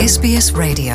SBS Radio.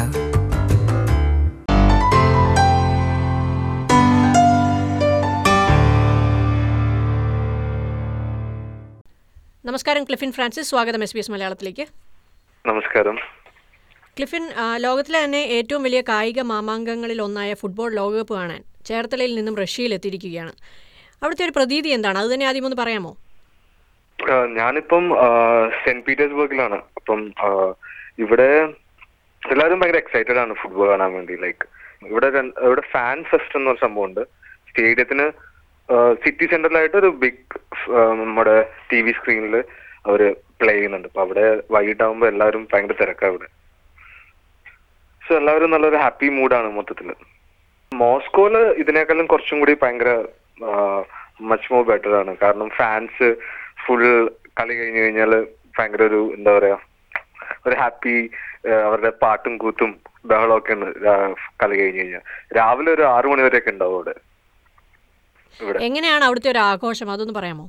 നമസ്കാരം ക്ലിഫിൻ ഫ്രാൻസിസ് സ്വാഗതം S B S മലയാളത്തിലേക്ക് നമസ്കാരം ക്ലിഫിൻ ആ, ലോകത്തിലെ തന്നെ ഏറ്റവും വലിയ കായിക മാമാങ്കങ്ങളിൽ ഒന്നായ ഫുട്ബോൾ ലോകകപ്പ് കാണാൻ ചേർത്തലയിൽ നിന്നും റഷ്യയിൽ എത്തിയിരിക്കുകയാണ് അവിടുത്തെ ഒരു പ്രതീതി എന്താണ് അത് തന്നെ ആദ്യം ഒന്ന് പറയാമോ ആ, ഞാനിപ്പം ആ, സെന്റ് പീറ്റേഴ്സ്ബർഗിലാണ് അപ്പം ആ, ഇവിടെ എല്ലാവരും ഭയങ്കര എക്സൈറ്റഡ് ആണ് ഫുട്ബോൾ കാണാൻ വേണ്ടി ലൈക്ക് ഇവിടെ രണ്ട്- ഇവിടെ ഫാൻ ഫെസ്റ്റ് എന്നൊരു സംഭവമുണ്ട് സ്റ്റേഡിയത്തിന് സിറ്റി സെന്ററിലായിട്ട് ഒരു ബിഗ് നമ്മുടെ ടി വി സ്ക്രീനിൽ അവര് പ്ലേ ചെയ്യുന്നുണ്ട് അപ്പൊ അവിടെ വൈകിട്ടാവുമ്പോ എല്ലാവരും ഭയങ്കര തിരക്കാ ഇവിടെ സോ എല്ലാവരും നല്ലൊരു ഹാപ്പി മൂഡാണ് മൊത്തത്തില് മോസ്കോയില് ഇതിനേക്കാളും കുറച്ചും കൂടി ഭയങ്കര മച്ച് മോർ ബെറ്റർ ആണ് കാരണം ഫാൻസ് ഫുൾ കളി കഴിഞ്ഞു കഴിഞ്ഞാൽ ഭയങ്കര ഒരു എന്താ പറയാ ഒരു ഹാപ്പി അവരുടെ പാട്ടും കൂത്തും ബഹളവും ഒക്കെ ഉണ്ട് രാ- കളി കഴിഞ്ഞു കഴിഞ്ഞാൽ രാവിലെ ഒരു ആറു മണി വരെയൊക്കെ ഉണ്ടാവും അവിടെ ഇവിടെ എങ്ങനെയാണ് അവിടുത്തെ ഒരു ആഘോഷം അതൊന്ന് പറയാമോ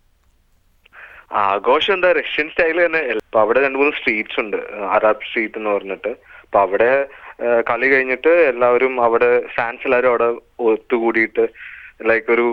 ആഘോഷം എന്താ റഷ്യൻ സ്റ്റൈൽ തന്നെ അപ്പൊ അവിടെ രണ്ട് മൂന്ന് സ്ട്രീറ്റ്സ് ഉണ്ട് അറാബ് സ്ട്രീറ്റ് എന്ന് പറഞ്ഞിട്ട് അപ്പൊ അവിടെ ആ, കളി കഴിഞ്ഞിട്ട് എല്ലാവരും അവിടെ ഫാൻസ് എല്ലാവരും അവിടെ ഒത്തുകൂടിയിട്ട് ലൈക്ക് ഒരു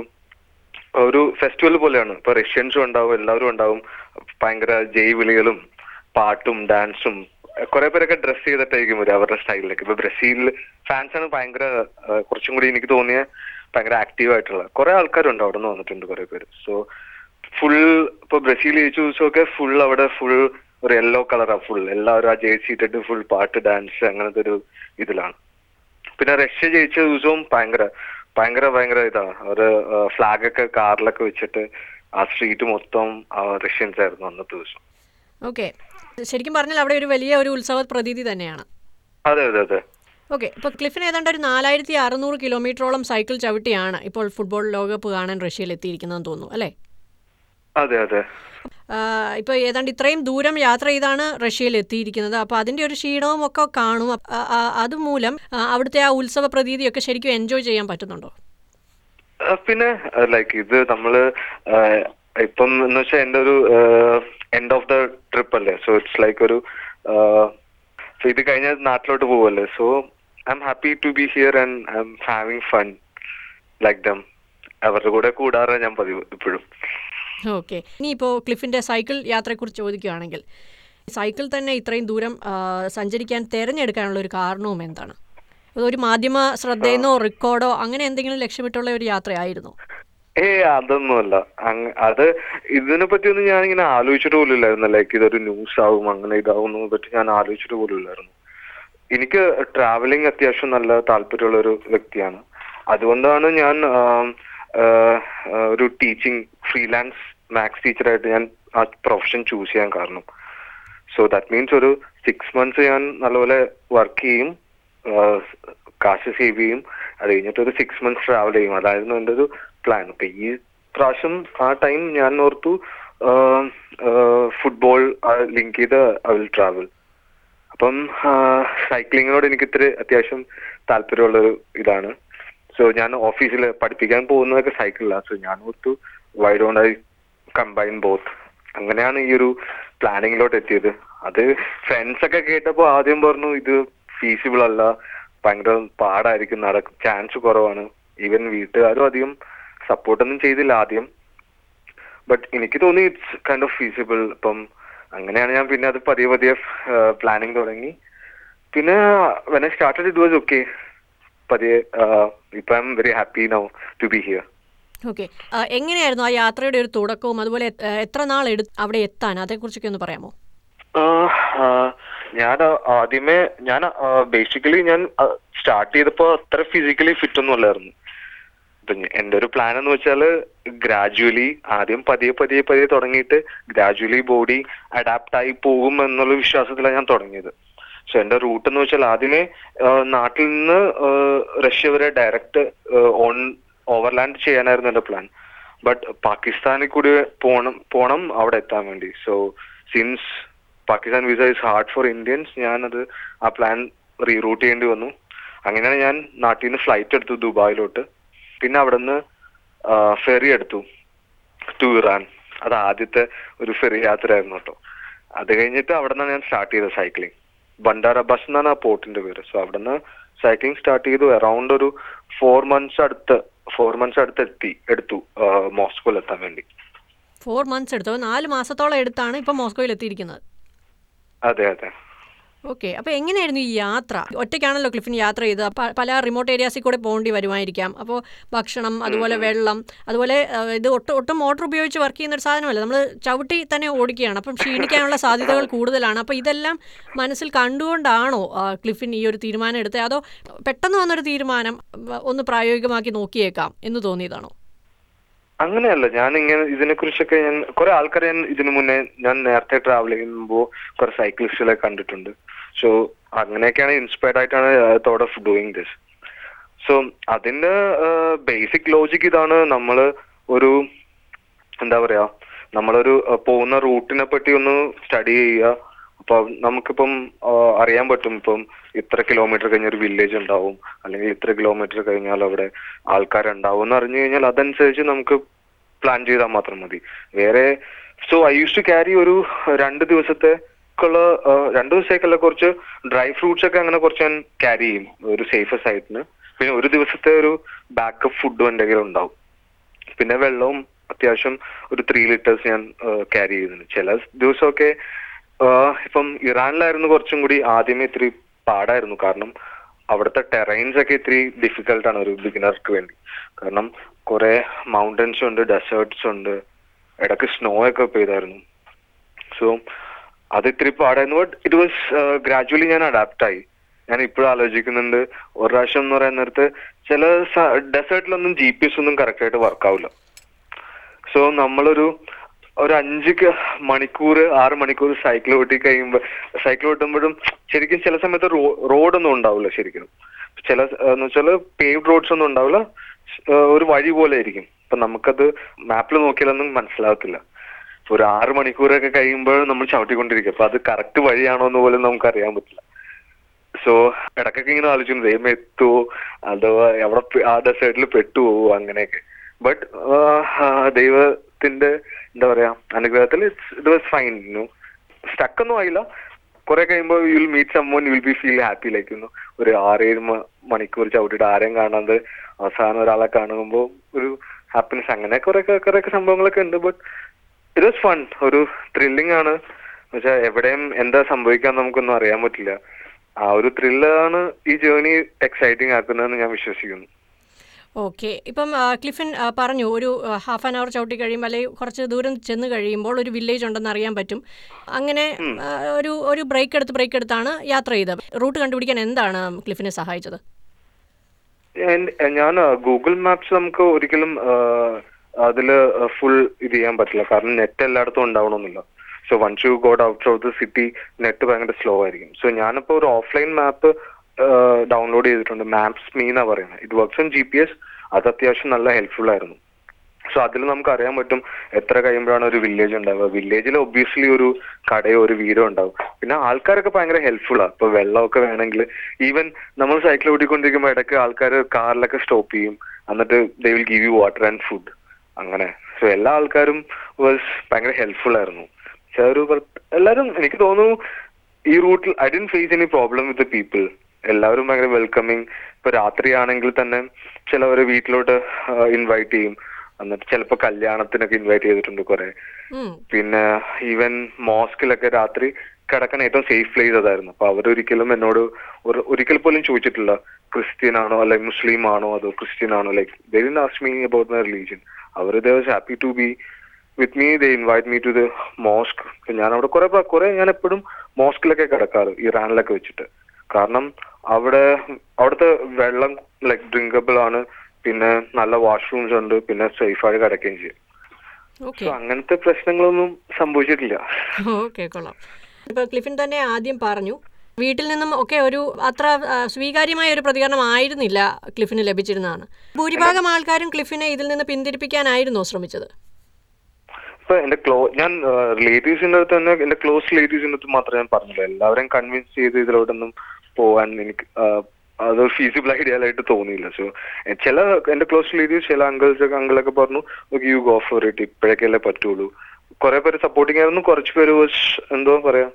ഒരു ഫെസ്റ്റിവൽ പോലെയാണ് ഇപ്പൊ റഷ്യൻസും ഉണ്ടാവും എല്ലാവരും ഉണ്ടാവും ഭയങ്കര ജയ് വിളികളും പാട്ടും ഡാൻസും കുറെ പേരൊക്കെ ഡ്രസ് ചെയ്തിട്ടായിരിക്കും വരും അവരുടെ സ്റ്റൈലിലേക്ക് ഇപ്പൊ ബ്രസീലിൽ ഫാൻസ് ആണ് ഭയങ്കര ആ, കുറച്ചും കൂടി എനിക്ക് തോന്നിയ ഭയങ്കര ആക്റ്റീവ് ആയിട്ടുള്ള കുറെ ആൾക്കാരുണ്ട് അവിടെ നിന്ന് വന്നിട്ടുണ്ട് കുറെ പേര് സോ ഫുൾ ഇപ്പൊ ബ്രസീൽ ജയിച്ച ദിവസമൊക്കെ ഫുൾ അവിടെ ഫുൾ ഒരു യെല്ലോ കളറാ ഫുൾ എല്ലാവരും ആ ജേഴ്സി ഇട്ടിട്ട് ഫുൾ പാട്ട് ഡാൻസ് അങ്ങനത്തെ ഒരു ഇതിലാണ് പിന്നെ റഷ്യ ജയിച്ച ദിവസവും ഭയങ്കര ഭയങ്കര ഭയങ്കര ഇതാ ഒരു ഫ്ലാഗ് ഒക്കെ കാറിലൊക്കെ വെച്ചിട്ട് ആ സ്ട്രീറ്റ് മൊത്തം റഷ്യൻസ് ആയിരുന്നു അന്നത്തെ ദിവസം ഓക്കെ ശരിക്കും പറഞ്ഞാൽ അവിടെ ഒരു വലിയ ഒരു ഉത്സവ പ്രതീതി തന്നെയാണ് അതെ അതെ അതെ ഓക്കെ ഇപ്പോൾ ക്ലിഫിന് ഏതാണ്ട് ഒരു നാലായിരത്തി അറുന്നൂറ് കിലോമീറ്ററോളം സൈക്കിൾ ചവിട്ടിയാണ് ഇപ്പോൾ ഫുട്ബോൾ ലോകകപ്പ് കാണാൻ റഷ്യയിൽ എത്തിയിരിക്കുന്നതെന്ന് തോന്നുന്നു അല്ലേ അതെ അതെ ഇപ്പോൾ ഏതാണ്ട് ഇത്രയും ദൂരം യാത്ര ചെയ്താണ് റഷ്യയിൽ എത്തിയിരിക്കുന്നത് അപ്പോൾ അതിൻ്റെ ഒരു ക്ഷീണവും ഒക്കെ കാണും അപ്പ- ആ- ആ- അതുമൂലം ആ, അവിടുത്തെ ആ ഉത്സവ പ്രതീതിയൊക്കെ ശരിക്കും എൻജോയ് ചെയ്യാൻ പറ്റുന്നുണ്ടോ ആ, പിന്നെ ലൈക്ക് ഇത് നമ്മള് ആ, ഇപ്പം എന്ന് വെച്ചാൽ എന്റെ ഒരു എൻഡ് ഓഫ് ദ ട്രിപ്പ് അല്ലേ സോ ഇറ്റ്സ് ലൈക്ക് ഒരു ആ, so ഇത് കഴിഞ്ഞ നാട്ടിലോട്ട് പോവല്ലേ so I I'm happy to be here and I'm having fun like them അവരുടെ കൂടെ കൂടാറാണ് ഞാൻ പതിവ് ഇപ്പോഴും ഓക്കെ ഇനിയിപ്പോൾ ക്ലിഫിൻ്റെ സൈക്കിൾ യാത്രയെക്കുറിച്ച് ചോദിക്കുകയാണെങ്കിൽ സൈക്കിൾ തന്നെ ഇത്രയും ദൂരം ആ, സഞ്ചരിക്കാൻ തിരഞ്ഞെടുക്കാനുള്ള ഒരു കാരണവും എന്താണ് ഒരു മാധ്യമ ശ്രദ്ധയെന്നോ റെക്കോർഡോ അങ്ങനെ എന്തെങ്കിലും ലക്ഷ്യമിട്ടുള്ള ഒരു യാത്രയായിരുന്നോ ഏ അതൊന്നുമല്ല അങ്ങ- അത് ഇതിനെ പറ്റിയൊന്നും ഞാൻ ഇങ്ങനെ ആലോചിച്ചിട്ട് പോലും ഇല്ലായിരുന്നു ലൈക്ക് ഇതൊരു ന്യൂസ് ആവും അങ്ങനെ ഇതാവും എന്നതിനെ പറ്റി ഞാൻ ആലോചിച്ചിട്ട് പോലും ഇല്ലായിരുന്നു എനിക്ക് ട്രാവലിംഗ് അത്യാവശ്യം നല്ല താല്പര്യമുള്ള ഒരു വ്യക്തിയാണ് അതുകൊണ്ടാണ് ഞാൻ ആം, ആ, ആ, ഒരു ടീച്ചിങ് ഫ്രീലാൻസ് മാത്സ് ടീച്ചറായിട്ട് ഞാൻ ആ പ്രൊഫഷൻ ചൂസ് ചെയ്യാൻ കാരണം സോ ദാറ്റ് മീൻസ് ഒരു സിക്സ് മന്ത്സ് ഞാൻ നല്ലപോലെ വർക്ക് ചെയ്യും ആ, കാശ് സേവ് ചെയ്യും അത് കഴിഞ്ഞിട്ട് ഒരു സിക്സ് മന്ത്സ് ട്രാവൽ ചെയ്യും അതായിരുന്നു എൻ്റെ ഒരു പ്ലാൻ അപ്പൊ ഈ പ്രാവശ്യം ആ ടൈം ഞാൻ ഓർത്തു ഫുട്ബോൾ ലിങ്ക് ചെയ്ത് ഐ വിൽ ട്രാവൽ അപ്പം സൈക്ലിങ്ങിനോട് എനിക്ക് ഇത്തിരി അത്യാവശ്യം താല്പര്യമുള്ള ഒരു ഇതാണ് സോ ഞാൻ ഓഫീസിൽ പഠിപ്പിക്കാൻ പോകുന്നതൊക്കെ സൈക്കിളിലാണ് സോ ഞാൻ ഓർത്തു why don't I combine both അങ്ങനെയാണ് ഈ ഒരു പ്ലാനിങ്ങിലോട്ട് എത്തിയത് അത് ഫ്രണ്ട്സ് ഒക്കെ കേട്ടപ്പോൾ ആദ്യം പറഞ്ഞു ഇത് ഫീസിബിൾ അല്ല ഭയങ്കര പാടായിരിക്കും നട ചാൻസ് കുറവാണ് ഈവൻ വീട്ടുകാരും അധികം സപ്പോർട്ടൊന്നും ചെയ്തില്ല ആദ്യം ബട്ട് എനിക്ക് തോന്നി ഇറ്റ്സ് കൈൻഡ് ഓഫ് ഫീസിബിൾ ഇപ്പം അങ്ങനെയാണ് ഞാൻ പിന്നെ അത് പതിയെ പതിയെ പ്ലാനിങ് തുടങ്ങി പിന്നെ when I started it was okay പതിയെ ഇപ്പൊ I'm very happy now to be here okay എങ്ങനെയായിരുന്നു ആ യാത്രയുടെ ഒരു തുടക്കവും അതുപോലെ എ- എത്ര നാൾ എടു അവിടെ എത്താൻ അതേക്കുറിച്ചൊക്കെ ഒന്ന് പറയാമോ ഞാൻ ആദ്യമേ ഞാൻ ബേസിക്കലി ഞാൻ സ്റ്റാർട്ട് ചെയ്തപ്പോ അത്ര ഫിസിക്കലി ഫിറ്റ് ഒന്നും അല്ലായിരുന്നു ഇപ്പൊ ഞ- എന്റെ ഒരു പ്ലാൻ എന്ന് വെച്ചാല് ഗ്രാജുവലി ആദ്യം പതിയെ പതിയെ പതിയെ തുടങ്ങിയിട്ട് ഗ്രാജുവലി ബോഡി അഡാപ്റ്റ് ആയി പോകും എന്നുള്ള വിശ്വാസത്തിലാണ് ഞാൻ തുടങ്ങിയത് സോ എന്റെ റൂട്ട് എന്ന് വെച്ചാൽ ആദ്യമേ ആ, നാട്ടിൽ നിന്ന് ആ, റഷ്യ വരെ ഡയറക്റ്റ് ഓൺ ഓവർലാൻഡ് ചെയ്യാനായിരുന്നു എന്റെ പ്ലാൻ ബട്ട് പാകിസ്ഥാനിൽ കൂടി പോണം പോണം അവിടെ എത്താൻ വേണ്ടി so since Pakistan visa is hard for Indians ഞാനത് ആ പ്ലാൻ റീറൂട്ട് ചെയ്യേണ്ടി വന്നു അങ്ങനെയാണ് ഞാൻ നാട്ടിൽ നിന്ന് ഫ്ലൈറ്റ് എടുത്തു ദുബായിലോട്ട് പിന്നെ അവിടെ നിന്ന് ഫെറി എടുത്തു ടു ഇറാൻ അത് ആദ്യത്തെ ഒരു ഫെറി യാത്രയായിരുന്നു കേട്ടോ അത് കഴിഞ്ഞിട്ട് അവിടെ നിന്നാണ് ഞാൻ സ്റ്റാർട്ട് ചെയ്തത് സൈക്ലിംഗ് ബണ്ടാര ബസ് എന്നാണ് ആ പോർട്ടിന്റെ പേര് സോ അവിടുന്ന് സൈക്ലിംഗ് സ്റ്റാർട്ട് ചെയ്തു അറൌണ്ട് ഒരു ഫോർ മന്ത്സ് അടുത്ത് ഫോർ മന്ത്സ് അടുത്ത് എത്തി എടുത്തു മോസ്കോയിൽ എത്താൻ വേണ്ടി ഫോർ മന്ത്സ് എടുത്തു അപ്പോൾ നാല് മാസത്തോളം എടുത്താണ് ഇപ്പോൾ മോസ്കോയിൽ എത്തിയിരിക്കുന്നത് അതെ അതെ ഓക്കെ അപ്പോൾ എങ്ങനെയായിരുന്നു ഈ യാത്ര ഒറ്റയ്ക്കാണല്ലോ ക്ലിഫിൻ യാത്ര ചെയ്തത് പ- പല റിമോട്ട് ഏരിയാസിൽ കൂടെ പോകേണ്ടി വരുമായിരിക്കാം അപ്പോൾ ഭക്ഷണം അതുപോലെ വെള്ളം അതുപോലെ ആ, ഇത് ഒട്ടും ഒട്ടും മോട്ടോർ ഉപയോഗിച്ച് വർക്ക് ചെയ്യുന്ന ഒരു സാധനമല്ല നമ്മൾ ചവിട്ടി തന്നെ ഓടിക്കുകയാണ് അപ്പം ക്ഷീണിക്കാനുള്ള സാധ്യതകൾ കൂടുതലാണ് അപ്പോൾ ഇതെല്ലാം മനസ്സിൽ കണ്ടുകൊണ്ടാണോ ആ, ക്ലിഫിൻ ഈ ഒരു തീരുമാനം എടുത്തത് അതോ പെട്ടെന്ന് വന്നൊരു തീരുമാനം ആ, ഒന്ന് പ്രായോഗികമാക്കി നോക്കിയേക്കാം എന്ന് തോന്നിയതാണോ അങ്ങനെയല്ല ഞാൻ ഇങ്ങനെ ഇതിനെ കുറിച്ചൊക്കെ ഞാൻ കുറെ ആൾക്കാരെ ഞാൻ ഇതിനു മുന്നേ ഞാൻ നേരത്തെ ട്രാവൽ ചെയ്യുമ്പോൾ കുറെ സൈക്ലിസ്റ്റുകളെ കണ്ടിട്ടുണ്ട് സോ അങ്ങനെയൊക്കെയാണ് ഇൻസ്പയർഡ് ആയിട്ടാണ് thought of doing this so അതിന്റെ ബേസിക് ലോജിക് ഇതാണ് നമ്മൾ ഒരു എന്താ പറയാ നമ്മളൊരു ആ, പോകുന്ന റൂട്ടിനെ പറ്റി ഒന്ന് സ്റ്റഡി ചെയ്യുക അപ്പൊ നമുക്കിപ്പം ആ, അറിയാൻ പറ്റും ഇപ്പം ഇത്ര കിലോമീറ്റർ കഴിഞ്ഞ ഒരു വില്ലേജ് ഉണ്ടാവും അല്ലെങ്കിൽ ഇത്ര കിലോമീറ്റർ കഴിഞ്ഞാൽ അവിടെ ആൾക്കാരുണ്ടാവും എന്ന് അറിഞ്ഞു കഴിഞ്ഞാൽ അതനുസരിച്ച് നമുക്ക് പ്ലാൻ ചെയ്താൽ മാത്രം മതി വേറെ so I use to carry ഒരു രണ്ട് ദിവസത്തേക്കുള്ള ആ, രണ്ട് ദിവസത്തേക്കുള്ള കുറച്ച് ഡ്രൈ ഫ്രൂട്ട്സ് ഒക്കെ അങ്ങനെ കുറച്ച് ഞാൻ ക്യാരി ചെയ്യും ഒരു സേഫ് സൈഡിന് പിന്നെ ഒരു ദിവസത്തെ ഒരു ബാക്കപ്പ് ഫുഡും എൻ്റെ കയ്യിൽ ഉണ്ടാവും പിന്നെ വെള്ളവും അത്യാവശ്യം ഒരു ത്രീ ലിറ്റേഴ്സ് ഞാൻ ക്യാരി ചെയ്യുന്നുണ്ട് ചില ദിവസമൊക്കെ ആ, ഇപ്പം ഇറാനിലായിരുന്നു കുറച്ചും കൂടി ആദ്യമേ ഇത്തിരി പാടായിരുന്നു കാരണം അവിടുത്തെ ടെറൈൻസ് ഒക്കെ ഇത്തിരി ഡിഫിക്കൽട്ട് ആണ് ഒരു ബിഗിനർക്ക് വേണ്ടി കാരണം കുറെ മൗണ്ടൻസ് ഉണ്ട് ഡെസേർട്സ് ഉണ്ട് ഇടയ്ക്ക് സ്നോ ഒക്കെ പെയ്തായിരുന്നു സോ അത് ഇത്തിരി പാടായിരുന്നു ബട്ട് ഇറ്റ് വാസ് ഗ്രാജുവലി ഞാൻ അഡാപ്റ്റ് ആയി ഞാൻ ഇപ്പോഴും ആലോചിക്കുന്നുണ്ട് ഒരു പ്രാവശ്യം എന്ന് പറയുന്ന നേരത്ത് ചില ഡെസേർട്ടിലൊന്നും ജി പി എസ് ഒന്നും കറക്റ്റ് ആയിട്ട് വർക്ക് ആവില്ല സോ നമ്മളൊരു ഒരു അഞ്ച് ക- മണിക്കൂർ ആറ് മണിക്കൂർ സൈക്കിൾ ഓട്ടി കഴിയുമ്പോൾ സൈക്കിൾ ഓട്ടുമ്പോഴും ശരിക്കും ചില സമയത്ത് റോഡൊന്നും ഉണ്ടാവില്ല ശരിക്കും ചില എന്ന് വെച്ചാൽ പേവ്ഡ് റോഡ്സ് ഒന്നും ഉണ്ടാവില്ല ആ, ഒരു വഴി പോലെ ആയിരിക്കും അപ്പൊ നമുക്കത് മാപ്പിൽ നോക്കിയാലൊന്നും മനസ്സിലാകത്തില്ല ഒരു ആറ് മണിക്കൂറൊക്കെ കഴിയുമ്പോൾ നമ്മൾ ചവിട്ടിക്കൊണ്ടിരിക്കും അപ്പൊ അത് കറക്റ്റ് വഴിയാണോ എന്ന് പോലും നമുക്ക് അറിയാൻ പറ്റില്ല സോ ഇടയ്ക്കൊക്കെ ഇങ്ങനെ ആലോചിക്കുന്നു ദൈവം എത്തുവോ അതോ എവിടെ പെ- ആ ഡെസേർട്ടിൽ പെട്ടുപോവോ അങ്ങനെയൊക്കെ ബട്ട് ദൈവത്തിന്റെ എന്താ പറയാ അനുഗ്രഹത്തിൽ it was fine you stuck ഒന്നും ആയില്ല കുറെ കഴിയുമ്പോൾ you will meet someone you will be feel happy like you ഒരു ആറേഴ് മ- മണിക്കൂർ ചവിട്ടിയിട്ട് ആരെയും കാണാതെ അവസാനം ഒരാളെ കാണുമ്പോൾ ഒരു ഹാപ്പിനെസ് അങ്ങനെ കുറെ കുറെ സംഭവങ്ങളൊക്കെ ഉണ്ട് ബട്ട് ഇറ്റ് വാസ് ഫൺ ഒരു ത്രില്ലിംഗ് ആണ് എന്നുവെച്ചാൽ എവിടെയും എന്താ സംഭവിക്കാൻ നമുക്കൊന്നും അറിയാൻ പറ്റില്ല ആ ഒരു ത്രില്ലാണ് ഈ ജേർണി എക്സൈറ്റിംഗ് ആക്കുന്നതെന്ന് ഞാൻ വിശ്വസിക്കുന്നു ഓക്കെ ഇപ്പം ആ, ക്ലിഫിൻ ആ, പറഞ്ഞു ഒരു ഹാഫ് ആൻ അവർ ചവിട്ടി കഴിയുമ്പോൾ അല്ലെങ്കിൽ കുറച്ച് ദൂരം ചെന്ന് കഴിയുമ്പോൾ ഒരു വില്ലേജ് ഉണ്ടെന്ന് അറിയാൻ പറ്റും അങ്ങനെ ആ, ഒരു ഒരു ബ്രേക്ക് എടുത്ത് ബ്രേക്ക് എടുത്താണ് യാത്ര ചെയ്തത് റൂട്ട് കണ്ടുപിടിക്കാൻ എന്താണ് ക്ലിഫിനെ സഹായിച്ചത് And- ഞാൻ ഗൂഗിൾ മാപ്സ് നമുക്ക് ഒരിക്കലും അതില് ഫുൾ ഇത് ചെയ്യാൻ പറ്റില്ല കാരണം നെറ്റ് എല്ലായിടത്തും ഉണ്ടാവണമെന്നില്ല so once you got out of the city net ഭയങ്കര സ്ലോ ആയിരിക്കും സോ ഞാനിപ്പോ ഒരു ഓഫ്ലൈൻ മാപ്പ് ഡൗൺലോഡ് ചെയ്തിട്ടുണ്ട് മാപ്സ് മീ എന്നാ പറയുന്നത് it works on G P S അത് അത്യാവശ്യം നല്ല ഹെൽപ്ഫുൾ ആയിരുന്നു സോ അതിൽ നമുക്ക് അറിയാൻ പറ്റും എത്ര കഴിയുമ്പോഴാണ് ഒരു വില്ലേജ് ഉണ്ടാവുക വില്ലേജിൽ ഒബ്വിയസ്ലി ഒരു കടയോ ഒരു വീടോ ഉണ്ടാവും പിന്നെ ആൾക്കാരൊക്കെ ഭയങ്കര ഹെൽപ്ഫുൾ ആ ഇപ്പൊ വെള്ളമൊക്കെ വേണമെങ്കിൽ ഈവൻ നമ്മൾ സൈക്കിൾ ഓടിക്കൊണ്ടിരിക്കുമ്പോൾ ഇടയ്ക്ക് ആൾക്കാർ കാറിലൊക്കെ സ്റ്റോപ്പ് ചെയ്യും എന്നിട്ട് they will give you water and food അങ്ങനെ സോ എല്ലാ ആൾക്കാരും വാസ് ഭയങ്കര ഹെൽപ്ഫുൾ ആയിരുന്നു പക്ഷെ ഒരു പ്ര- എല്ലാരും എനിക്ക് തോന്നുന്നു ഈ റൂട്ടിൽ ഐ ഡി face any problem with people എല്ലാവരും ഭയങ്കര വെൽക്കമിങ് ഇപ്പൊ രാത്രിയാണെങ്കിൽ തന്നെ ചിലവര് വീട്ടിലോട്ട് ഇൻവൈറ്റ് ചെയ്യും എന്നിട്ട് ചിലപ്പോ കല്യാണത്തിനൊക്കെ ഇൻവൈറ്റ് ചെയ്തിട്ടുണ്ട് കുറെ ഉം. പിന്നെ ഈവൻ മോസ്കിലൊക്കെ രാത്രി കിടക്കാൻ ഏറ്റവും സേഫ് പ്ലേസ് അതായിരുന്നു അപ്പൊ അവരൊരിക്കലും എന്നോട് ഒരു- ഒരിക്കൽ പോലും ചോദിച്ചിട്ടില്ല ക്രിസ്ത്യൻ ആണോ അല്ലെങ്കിൽ മുസ്ലിം ആണോ അതോ ക്രിസ്ത്യൻ ആണോ like they didn't ask me about my religion അവർ they was happy to be with me they invite me to the mosque ഞാൻ അവിടെ കുറെ പ്ര- കുറെ ഞാൻ എപ്പോഴും മോസ്കിലൊക്കെ കിടക്കാറ് ഇറാനിലൊക്കെ വെച്ചിട്ട് കാരണം അവിടെ അവിടുത്തെ വെള്ളം ലൈക്ക് ഡ്രിങ്കബിൾ ആണ് പിന്നെ നല്ല വാഷ്റൂംസ് ഉണ്ട് പിന്നെ സേഫായി കിടക്കുകയും ചെയ്യും ഓക്കെ സോ അങ്ങനത്തെ പ്രശ്നങ്ങളൊന്നും സംഭവിച്ചിട്ടില്ല ഓക്കെ കൊള്ളാം ഇപ്പോൾ ക്ലിഫിൻ തന്നെ ആദ്യം പറഞ്ഞു വീട്ടിൽ നിന്നും ഒക്കെ ഒരു അത്ര ആ, സ്വീകാര്യമായ ഒരു പ്രതികരണം ആയിരുന്നില്ല ക്ലിഫിന് ലഭിച്ചിരുന്നതാണ് ഭൂരിഭാഗം ആൾക്കാരും ക്ലിഫിനെ ഇതിൽ നിന്ന് പിന്തിരിപ്പിക്കാനായിരുന്നോ ശ്രമിച്ചത് ഇപ്പൊ എന്റെ ക്ലോ ഞാൻ റിലേറ്റീവ്സിന്റെ അടുത്ത് തന്നെ എന്റെ ക്ലോസ് റിലേറ്റീവ്സിന്റെ അടുത്ത് മാത്രമേ ഞാൻ പറഞ്ഞില്ല എല്ലാവരെയും കൺവിൻസ് ചെയ്ത് ഇതിലോട്ടൊന്നും പോവാൻ എനിക്ക് ആ, അത് ഫീസിബിൾ ഐഡിയ ആയിട്ട് തോന്നിയില്ല സോ ചില എന്റെ ക്ലോസ് റിലേറ്റീവ്സ് ചില അങ്കിൾസ് ഒക്കെ അങ്കിളൊക്കെ പറഞ്ഞു യു ഗോ ഫോർ ഇറ്റ് ഇപ്പോഴൊക്കെയല്ലേ പറ്റുള്ളൂ കുറെ പേര് സപ്പോർട്ടിങ് ആയിരുന്നു കുറച്ച് പേര് was എന്തോ പറയാ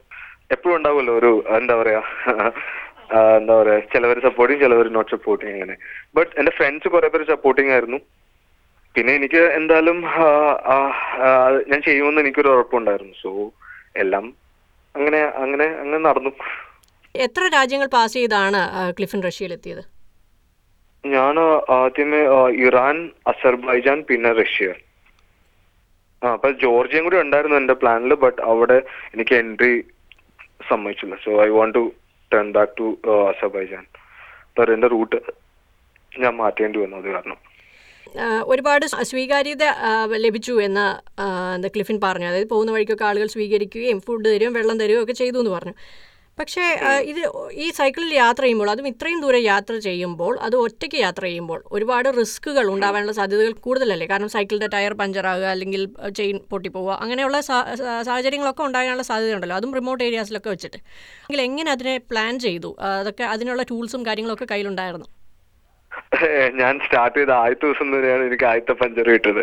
എപ്പോഴും ഉണ്ടാവുമല്ലോ ഒരു എന്താ പറയാ ആ, എന്താ പറയാ ചിലവർ സപ്പോർട്ടിങ് ചിലവർ നോട്ട് സപ്പോർട്ടിങ് അങ്ങനെ ബട്ട് എന്റെ ഫ്രണ്ട്സ് കുറെ പേര് സപ്പോർട്ടിങ് ആയിരുന്നു പിന്നെ എനിക്ക് എന്തായാലും ആ, ആ, ആ, ഞാൻ ചെയ്യുമെന്ന് എനിക്കൊരു ഉറപ്പുണ്ടായിരുന്നു സോ എല്ലാം അങ്ങനെ അങ്ങനെ അങ്ങനെ നടന്നു എത്ര രാജ്യങ്ങൾ പാസ് ചെയ്താണ് ആ, ക്ലിഫിൻ റഷ്യയിലെത്തിയത് ഞാൻ ആദ്യമേ ആ, ഇറാൻ അസർബൈജാൻ പിന്നെ റഷ്യ ആ അപ്പൊ ജോർജിയയും കൂടി ഉണ്ടായിരുന്നു എന്റെ പ്ലാനിൽ ബട്ട് അവിടെ എനിക്ക് എൻട്രി സമ്മതിച്ചില്ല so I want to turn back to Azerbaijan ਪਰ എന്റെ റൂട്ട് ഞാൻ മാറ്റേണ്ടി വന്നു അത് കാരണം ആ, ഒരുപാട് സ്വീകാര്യത ആ, ലഭിച്ചു എന്ന് ആ, എന്താ ക്ലിഫിൻ പറഞ്ഞു അതായത് പോകുന്ന വഴിക്കൊക്കെ ആളുകൾ സ്വീകരിക്കുകയും ഫുഡ് തരും വെള്ളം തരുകയും ഒക്കെ ചെയ്തു എന്ന് പറഞ്ഞു പക്ഷേ ആ, ഇത് ഈ സൈക്കിളിൽ യാത്ര ചെയ്യുമ്പോൾ അതും ഇത്രയും ദൂരം യാത്ര ചെയ്യുമ്പോൾ അത് ഒറ്റയ്ക്ക് യാത്ര ചെയ്യുമ്പോൾ ഒരുപാട് റിസ്ക്കുകൾ ഉണ്ടാവാനുള്ള സാധ്യതകൾ കൂടുതലല്ലേ കാരണം സൈക്കിളിൻ്റെ ടയർ പഞ്ചറാകുക അല്ലെങ്കിൽ ചെയിൻ പൊട്ടിപ്പോവുക അങ്ങനെയുള്ള സാ- സാ- സാഹചര്യങ്ങളൊക്കെ ഉണ്ടാകാനുള്ള സാധ്യതയുണ്ടല്ലോ അതും റിമോട്ട് ഏരിയാസിലൊക്കെ വെച്ചിട്ട് എങ്കിൽ എങ്ങനെ അതിനെ പ്ലാൻ ചെയ്തു ആ, അതൊക്കെ അതിനുള്ള ടൂൾസും കാര്യങ്ങളൊക്കെ കയ്യിലുണ്ടായിരുന്നു ഞാൻ സ്റ്റാർട്ട് ചെയ്ത ആദ്യത്തെ ദിവസം തന്നെയാണ് എനിക്ക് ആദ്യത്തെ പഞ്ചർ കിട്ടത്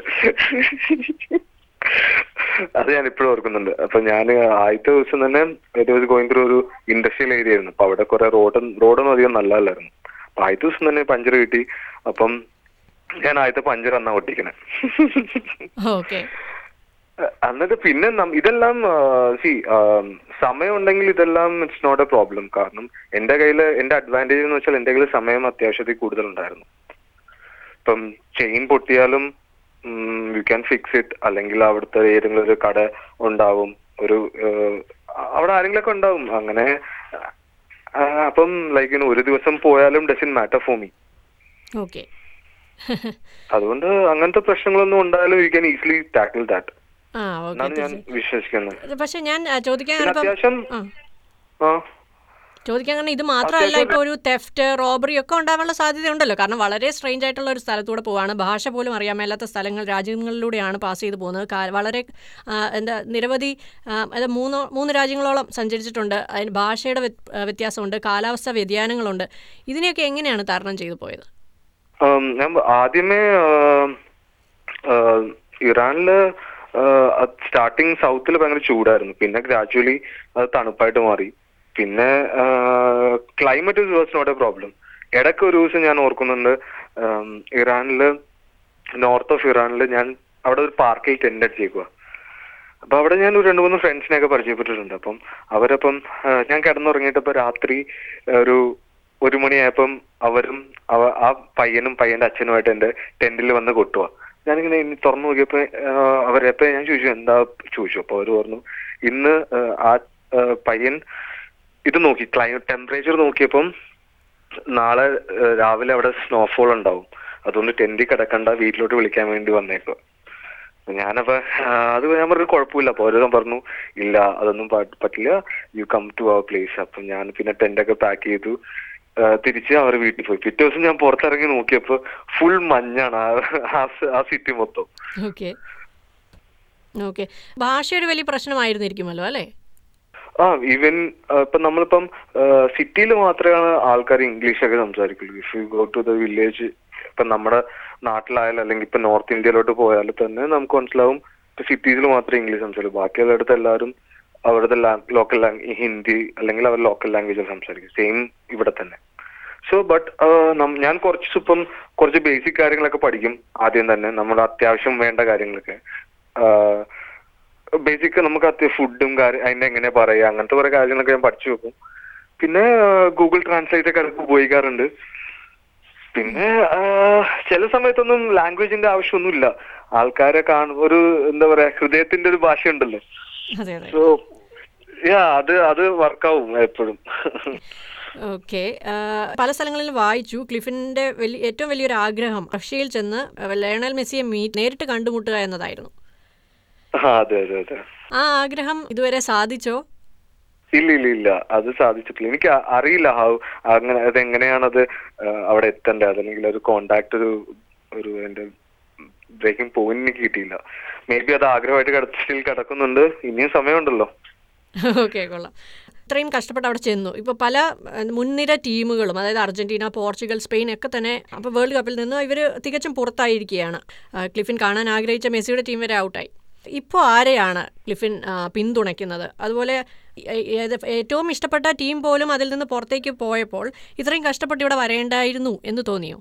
അത് ഞാൻ ഇപ്പോഴും ഓർക്കുന്നുണ്ട് അപ്പൊ ഞാൻ ആദ്യത്തെ ദിവസം തന്നെ ഇറ്റ് ഗോയിങ് ത്രൂ ഒരു ഇൻഡസ്ട്രിയൽ ഏരിയ ആയിരുന്നു അപ്പൊ അവിടെ കുറെ റോഡ് റോഡൊന്നും അധികം നല്ലതല്ലായിരുന്നു അപ്പൊ ആദ്യത്തെ ദിവസം തന്നെ പഞ്ചർ കിട്ടി അപ്പം ഞാൻ ആദ്യത്തെ പഞ്ചർ അന്നാ ഒട്ടിക്കണേ ഓക്കെ എന്നിട്ട് പിന്നെ നം- ഇതെല്ലാം സി സമയം ഉണ്ടെങ്കിൽ ഇതെല്ലാം ഇറ്റ്സ് നോട്ട് എ പ്രോബ്ലം കാരണം എന്റെ കയ്യില് എന്റെ അഡ്വാൻറ്റേജ് എന്ന് വെച്ചാൽ എന്റെ കയ്യിൽ സമയം അത്യാവശ്യത്തിൽ കൂടുതൽ ഉണ്ടായിരുന്നു ഇപ്പം ചെയിൻ പൊട്ടിയാലും യു ക്യാൻ ഫിക്സ് ഇറ്റ് അല്ലെങ്കിൽ അവിടുത്തെ ഏതെങ്കിലും ഒരു കട ഉണ്ടാവും ഒരു ഏഹ്, അവിടെ ആരെങ്കിലും ഒക്കെ ഉണ്ടാവും അങ്ങനെ ആ, അപ്പം ലൈക്ക് ഒരു ദിവസം പോയാലും doesn't matter for me okay അതുകൊണ്ട് അങ്ങനത്തെ പ്രശ്നങ്ങളൊന്നും ഉണ്ടായാലും you can easily tackle that ആ എന്നാണ് ഞാൻ ഓക്കെ വിശ്വസിക്കുന്നത് പക്ഷെ ഞാൻ ആ, ചോദിക്കാൻ പിന്നെ കാരണം അത്യാവശ്യം ആ ആ ചോദിക്കാൻ കാരണം ഇത് മാത്രമല്ല ഇപ്പോൾ ഒരു തെഫ്റ്റ് റോബറി ഒക്കെ ഉണ്ടാവാനുള്ള സാധ്യതയുണ്ടല്ലോ കാരണം വളരെ സ്ട്രേഞ്ച് ആയിട്ടുള്ള ഒരു സ്ഥലത്തൂടെ പോവാണ് ഭാഷ പോലും അറിയാൻ മേലാത്ത സ്ഥലങ്ങൾ രാജ്യങ്ങളിലൂടെയാണ് പാസ് ചെയ്ത് പോകുന്നത് കാ- വളരെ ആ, എന്താ നിരവധി ആ, അത് മൂന്ന് മൂന്ന് രാജ്യങ്ങളോളം സഞ്ചരിച്ചിട്ടുണ്ട് അതിന് ഭാഷയുടെ വ്യത്- ആ, വ്യത്യാസമുണ്ട് കാലാവസ്ഥ വ്യതിയാനങ്ങളുണ്ട് ഇതിനെയൊക്കെ എങ്ങനെയാണ് തരണം ചെയ്തു പോയത് ഉം, ഞാൻ ആദ്യമേ ഇറാനില് സ്റ്റാർട്ടിങ് സൗത്തിൽ ഭയങ്കര ചൂടായിരുന്നു പിന്നെ ഗ്രാജുവലി അത് തണുപ്പായിട്ട് മാറി പിന്നെ climate was not a problem ഇടയ്ക്ക് ഒരു ദിവസം ഞാൻ ഓർക്കുന്നുണ്ട് ഉം, ഇറാനില് നോർത്ത് ഓഫ് ഇറാനില് ഞാൻ അവിടെ ഒരു പാർക്കിൽ ടെന്റ് അടിച്ചേക്കുക അപ്പൊ അവിടെ ഞാൻ ഒരു രണ്ട് മൂന്ന് ഫ്രണ്ട്സിനെയൊക്കെ പരിചയപ്പെട്ടിട്ടുണ്ട് അപ്പം അവരപ്പം ആ, ഞാൻ കിടന്നുറങ്ങിയിട്ടപ്പോ രാത്രി ഒരു ഒരു മണിയായപ്പം അവരും അവ ആ പയ്യനും പയ്യന്റെ അച്ഛനുമായിട്ട് എന്റെ ടെന്റിൽ വന്ന് കൊട്ടുക ഞാനിങ്ങനെ ഇനി തുറന്നു നോക്കിയപ്പോ ആ, അവരപ്പോ ഞാൻ ചോദിച്ചു എന്താ ചോദിച്ചു അപ്പൊ അവര് പറഞ്ഞു ഇന്ന് ആ, ആ ആ, പയ്യൻ ഇത് നോക്കി ക്ലൈമറ്റ് ടെമ്പറേച്ചർ നോക്കിയപ്പം നാളെ ആ, രാവിലെ അവിടെ സ്നോഫോൾ ഉണ്ടാവും അതുകൊണ്ട് ടെന്റിൽ കിടക്കണ്ട വീട്ടിലോട്ട് വിളിക്കാൻ വേണ്ടി വന്നേക്കുക ഞാനപ്പോ ആ, അത് ഞാൻ പറഞ്ഞു കുഴപ്പമില്ല അപ്പൊ അവര് പറഞ്ഞു ഇല്ല അതൊന്നും പ- പറ്റില്ല you come to our place അപ്പൊ ഞാൻ പിന്നെ ടെന്റ് ഒക്കെ പാക്ക് ചെയ്തു ആ, തിരിച്ച് അവർ വീട്ടിൽ പോയി പിറ്റേ ദിവസം ഞാൻ പുറത്തിറങ്ങി നോക്കിയപ്പോ ഫുൾ മഞ്ഞാണ് ആ- ആ സ- ആ സിറ്റി മൊത്തം ഓക്കെ ഓക്കെ ഭാഷ ഒരു വലിയ പ്രശ്നമായിരുന്നിരിക്കുമല്ലോ അല്ലേ ആ ഈവൻ ഇപ്പൊ നമ്മളിപ്പം സിറ്റിയിൽ മാത്രമാണ് ആൾക്കാർ ഇംഗ്ലീഷ് ഒക്കെ സംസാരിക്കുള്ളൂ if you go to the village ഇപ്പൊ നമ്മുടെ നാട്ടിലായാലും അല്ലെങ്കിൽ ഇപ്പൊ നോർത്ത് ഇന്ത്യയിലോട്ട് പോയാലും തന്നെ നമുക്ക് മനസ്സിലാവും ഇപ്പൊ സിറ്റീസിൽ മാത്രമേ ഇംഗ്ലീഷ് സംസാരിക്കൂ ബാക്കിയുള്ളിടത്ത് എല്ലാവരും അവരുടെ ലോക്കൽ ലാംഗ്വേജ് ഹിന്ദി അല്ലെങ്കിൽ അവർ ലോക്കൽ ലാംഗ്വേജിൽ സംസാരിക്കും സെയിം ഇവിടെ തന്നെ സോ ബട്ട് ഞാൻ കുറച്ച് ഇപ്പം കുറച്ച് ബേസിക് കാര്യങ്ങളൊക്കെ പഠിക്കും ആദ്യം തന്നെ നമ്മൾ അത്യാവശ്യം വേണ്ട കാര്യങ്ങളൊക്കെ ബേസിക് നമുക്ക് അത്യ ഫുഡും കാര്യം അതിന്റെ എങ്ങനെ പറയുക അങ്ങനത്തെ കുറെ കാര്യങ്ങളൊക്കെ ഞാൻ പഠിച്ചു വെക്കും പിന്നെ ഗൂഗിൾ ട്രാൻസ്ലേറ്റ് ഒക്കെ ഇടയ്ക്ക് ഉപയോഗിക്കാറുണ്ട് പിന്നെ ആ, ചില സമയത്തൊന്നും ലാംഗ്വേജിന്റെ ആവശ്യമൊന്നുമില്ല ആൾക്കാരെ കാണും ഒരു എന്താ പറയാ ഹൃദയത്തിന്റെ ഒരു ഭാഷയുണ്ടല്ലോ അതെ അതെ സോ യാ അത് അത് വർക്കാവും എപ്പോഴും ഓക്കെ പല സ്ഥലങ്ങളിലും വായിച്ചു ക്ലിഫിന്റെ വലിയ ഏറ്റവും വലിയൊരു ആഗ്രഹം റഷ്യയിൽ ചെന്ന് ലയണൽ മെസ്സിയെ മീറ്റ് നേരിട്ട് കണ്ടുമുട്ടുക എന്നതായിരുന്നു ആ, അതെ അതെ അതെ ആ ആഗ്രഹം ഇതുവരെ സാധിച്ചോ ഇല്ല ഇല്ല ഇല്ല അത് സാധിച്ചിട്ടില്ല എനിക്ക് അ- അറിയില്ല ഹൗ അങ്ങനെ അത് എങ്ങനെയാണത് ആ, അവിടെ എത്തേണ്ടത് അതല്ലെങ്കിൽ ഒരു കോണ്ടാക്ട് ഒരു ഒരു എന്റെ ബ്രേക്കിംഗ് പോയിന്റ് എനിക്ക് കിട്ടിയില്ല മേ ബി അത് ആഗ്രഹമായിട്ട് കിട സ്റ്റിൽ കിടക്കുന്നുണ്ട് ഇനിയും സമയമുണ്ടല്ലോ ഓക്കെ കൊള്ളാം ഇത്രയും കഷ്ടപ്പെട്ട് അവിടെ ചെന്നു ഇപ്പോൾ പല ഏഹ്, മുൻനിര ടീമുകളും അതായത് അർജന്റീന പോർച്ചുഗൽ സ്പെയിൻ ഒക്കെ തന്നെ അപ്പോൾ വേൾഡ് കപ്പിൽ നിന്ന് ഇവർ തികച്ചും പുറത്തായിരിക്കുകയാണ് ആ, ക്ലിഫിൻ കാണാൻ ആഗ്രഹിച്ച മെസ്സിയുടെ ടീം വരെ ഔട്ടായി ഇപ്പോൾ ആരെയാണ് ക്ലിഫിൻ ആ, പിന്തുണയ്ക്കുന്നത് അതുപോലെ ഏ- ഏത് ഏറ്റവും ഇഷ്ടപ്പെട്ട ടീം പോലും അതിൽ നിന്ന് പുറത്തേക്ക് പോയപ്പോൾ ഇത്രയും കഷ്ടപ്പെട്ട് ഇവിടെ വരേണ്ടായിരുന്നു എന്ന് തോന്നിയോ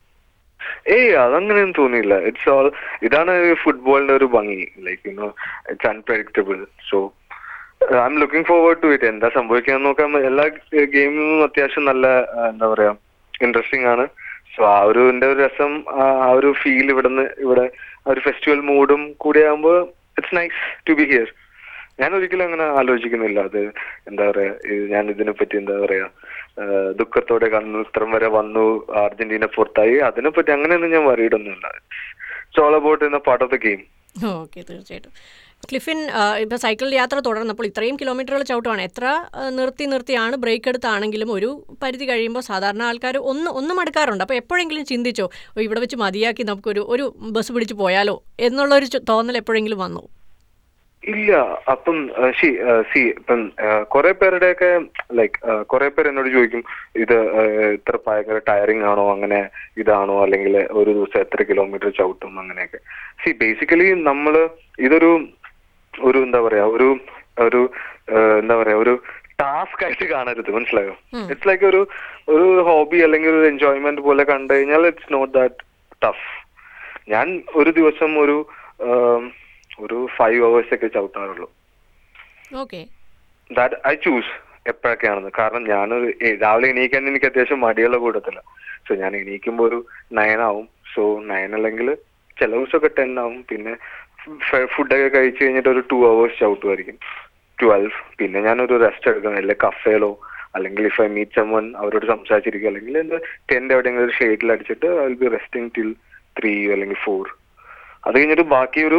ഏയ് അതങ്ങനെയൊന്നും തോന്നിയില്ല ഇറ്റ്സ് ഓൾ ഇതാണ് ഫുട്ബോളിന്റെ ഒരു ഭംഗി like you know it's unpredictable so I am looking forward to it എന്താ സംഭവിക്കാൻ നോക്കാൻ എല്ലാ ഗെയിമിലും അത്യാവശ്യം നല്ല ആ, എന്താ പറയാ ഇൻട്രസ്റ്റിംഗ് ആണ് സോ ആ ഒരു എന്റെ ഒരു രസം ആ ആ ഒരു ഫീൽ ഇവിടുന്ന് ഇവിടെ ആ ഒരു ഫെസ്റ്റിവൽ മൂഡും കൂടി ആകുമ്പോൾ it's nice to be here ഞാൻ ഒരിക്കലും അങ്ങനെ ആലോചിക്കുന്നില്ല അത് എന്താ പറയാ ഇത് ഞാൻ ഇതിനെ പറ്റി എന്താ പറയാ ആ, ദുഃഖത്തോടെ കണ്ണു ഇത്രം വരെ വന്നു അർജന്റീന പുറത്തായി അതിനെപ്പറ്റി അങ്ങനെയൊന്നും ഞാൻ വറിയിടൊന്നുമില്ല it's all about in part of the game okay തീർച്ചയായിട്ടും ക്ലിഫിൻ ഇപ്പോൾ സൈക്കിൾ യാത്ര തുടർന്നപ്പോൾ ഇത്രയും കിലോമീറ്ററുകൾ ചവിട്ടുവാണ് എത്ര ആ, നിർത്തി നിർത്തിയാണ് ബ്രേക്ക് എടുത്താണെങ്കിലും ഒരു പരിധി കഴിയുമ്പോൾ സാധാരണ ആൾക്കാർ ഒന്ന് ഒന്ന് മടുക്കാറുണ്ട് അപ്പോൾ എപ്പോഴെങ്കിലും ചിന്തിച്ചോ "ഓ, ഇവിടെ വെച്ച് മതിയാക്കി നമുക്കൊരു ഒരു ബസ് പിടിച്ച് പോയാലോ എന്നുള്ളൊരു ചു- തോന്നൽ എപ്പോഴെങ്കിലും വന്നു ഇല്ല അപ്പം സി സി ഇപ്പം കുറെ പേരുടെയൊക്കെ ലൈക്ക് കുറെ പേര് എന്നോട് ചോദിക്കും ഇത് ആ, ഇത്ര ഭയങ്കര ടയറിംഗ് ആണോ അങ്ങനെ ഇതാണോ അല്ലെങ്കിൽ ഒരു ദിവസം എത്ര കിലോമീറ്റർ ചവിട്ടും അങ്ങനെയൊക്കെ സി ബേസിക്കലി നമ്മള് ഇതൊരു ഒരു എന്താ പറയാ ഒരു ഒരു ആ, എന്താ പറയാ ഒരു ടാസ്ക് ആയിട്ട് കാണരുത് മനസ്സിലായോ ഇറ്റ്സ് ലൈക്ക് ഒരു ഒരു ഹോബി അല്ലെങ്കിൽ ഒരു എൻജോയ്മെന്റ് പോലെ കണ്ടു കഴിഞ്ഞാൽ ഇറ്റ്സ് നോട്ട് ദാറ്റ് ടഫ് ഞാൻ ഒരു ദിവസം ഒരു ആം, ഒരു ഫൈവ് അവേഴ്സ് ഒക്കെ ചവിട്ടാറുള്ളൂ ഓക്കെ ദാറ്റ് ഐ ചൂസ് എപ്പോഴൊക്കെയാണെന്ന് കാരണം ഞാനൊരു ഏ- രാവിലെ എണീക്കാൻ എനിക്ക് അത്യാവശ്യം മടിയുള്ള കൂട്ടത്തില്ല സോ ഞാൻ എണീക്കുമ്പോൾ ഒരു നയൻ ആവും സോ നയൻ അല്ലെങ്കിൽ ചില ദിവസമൊക്കെ ടെൻ ആവും പിന്നെ ഫുഡൊക്കെ കഴിച്ചു കഴിഞ്ഞിട്ട് ഒരു ടു അവേഴ്സ് ചവിട്ടുമായിരിക്കും ട്വൽവ് പിന്നെ ഞാനൊരു റെസ്റ്റ് എടുക്കണം അല്ലെങ്കിൽ കഫേലോ അല്ലെങ്കിൽ ഇഫ് ഐ മീറ്റ് സമ്മൺ അവരോട് സംസാരിച്ചിരിക്കും അല്ലെങ്കിൽ എന്റെ ടെന്റ് എവിടെയെങ്കിലും ഒരു ഷെയ്ഡിൽ അടിച്ചിട്ട് I will be resting till three അല്ലെങ്കിൽ ഫോർ അത് കഴിഞ്ഞിട്ട് ബാക്കി ഒരു